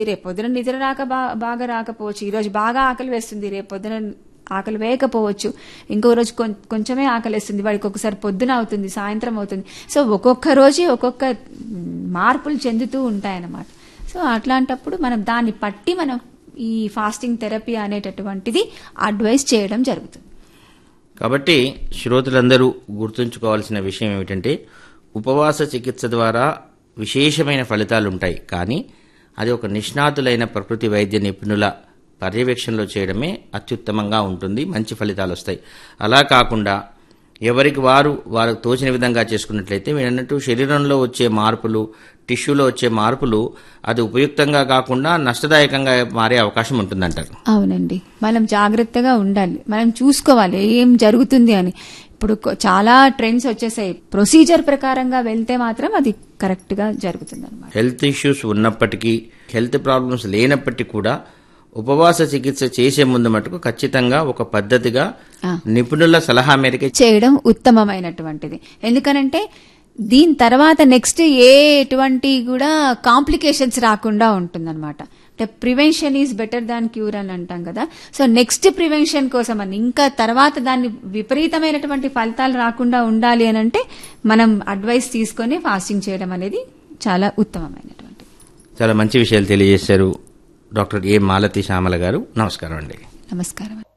రేపు పొద్దున నిద్ర రాక బా- బాగా రాకపోవచ్చు ఈ రోజు బాగా ఆకలి వేస్తుంది రేపు పొద్దున ఆకలి వేయకపోవచ్చు ఇంకో రోజు కొం- కొంచెమే ఆకలి వేస్తుంది వాడికి ఒకసారి పొద్దున అవుతుంది సాయంత్రం అవుతుంది సో ఒక్కొక్క రోజు ఒక్కొక్క మ్, మార్పులు చెందుతూ ఉంటాయన్నమాట సో అట్లాంటప్పుడు మనం దాన్ని పట్టి మనం ఈ ఫాస్టింగ్ థెరపీ అనేటటువంటిది అడ్వైస్ చేయడం జరుగుతుంది కాబట్టి శ్రోతలందరూ గుర్తుంచుకోవాల్సిన విషయం ఏమిటంటే ఉపవాస చికిత్స ద్వారా విశేషమైన ఫలితాలు ఉంటాయి కానీ అది ఒక నిష్ణాతులైన ప్రకృతి వైద్య నిపుణుల పర్యవేక్షణలో చేయడమే అత్యుత్తమంగా ఉంటుంది మంచి ఫలితాలు వస్తాయి అలా కాకుండా ఎవరికి వారు వారికి తోచిన విధంగా చేసుకున్నట్లయితే మీరు అన్నట్టు శరీరంలో వచ్చే మార్పులు టిష్యూలో వచ్చే మార్పులు అది ఉపయుక్తంగా కాకుండా నష్టదాయకంగా మారే అవకాశం ఉంటుందంటారు అవునండి మనం జాగ్రత్తగా ఉండాలి మనం చూసుకోవాలి ఏం జరుగుతుంది అని ఇప్పుడు కొ- చాలా ట్రెండ్స్ వచ్చేసాయి ప్రొసీజర్ ప్రకారంగా వెళ్తే మాత్రం అది కరెక్ట్ గా జరుగుతుంది అనమాట హెల్త్ ఇష్యూస్ ఉన్నప్పటికీ హెల్త్ ప్రాబ్లమ్స్ లేనప్పటికీ కూడా ఉపవాస చికిత్స చేసే ముందు మటుకు ఖచ్చితంగా ఒక పద్ధతిగా ఆ. నిపుణుల సలహా మేరకే చేయడం ఉత్తమమైనటువంటిది ఎందుకనంటే దీని తర్వాత నెక్స్ట్ ఏ ఎటువంటి కూడా కాంప్లికేషన్స్ రాకుండా ఉంటుందన్నమాట అంటే prevention is better than cure అని అంటాం కదా సో నెక్స్ట్ ప్రివెన్షన్ కోసం అని ఇంకా తర్వాత దాన్ని విపరీతమైనటువంటి ఫలితాలు రాకుండా ఉండాలి అని అంటే మనం అడ్వైస్ తీసుకొని ఫాస్టింగ్ చేయడం అనేది చాలా ఉత్తమమైనటువంటిది చాలా మంచి విషయాలు తెలియజేశారు డాక్టర్ ఏ మాలతి శ్యామల గారు నమస్కారం అండి నమస్కారం